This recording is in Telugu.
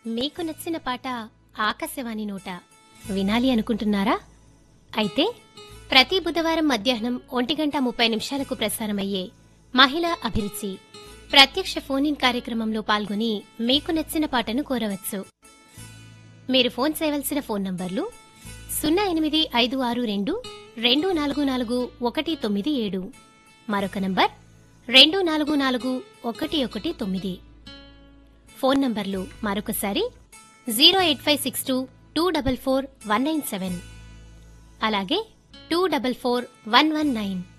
మీకు నచ్చిన పాట ఆకాశవాణి నోట వినాలి అనుకుంటున్నారా అయితే ప్రతి బుధవారం మధ్యాహ్నం ఒంటి గంట ముప్పై నిమిషాలకు ప్రసారమయ్యే మహిళా అభిరుచి ప్రత్యక్ష ఫోన్ ఇన్ కార్యక్రమంలో పాల్గొని మీకు నచ్చిన పాటను కోరవచ్చు మీరు ఫోన్ చేయవలసిన ఫోన్ నంబర్లు సున్నా ఎనిమిది ఐదు ఆరు రెండు రెండు నాలుగు నాలుగు ఒకటి తొమ్మిది ఏడు మరొక నంబర్ రెండు నాలుగు నాలుగు ఒకటి ఒకటి తొమ్మిది ఫోన్ నంబర్లు మరొకసారి zero eight five six two two double four one nine seven అలాగే two double four one one nine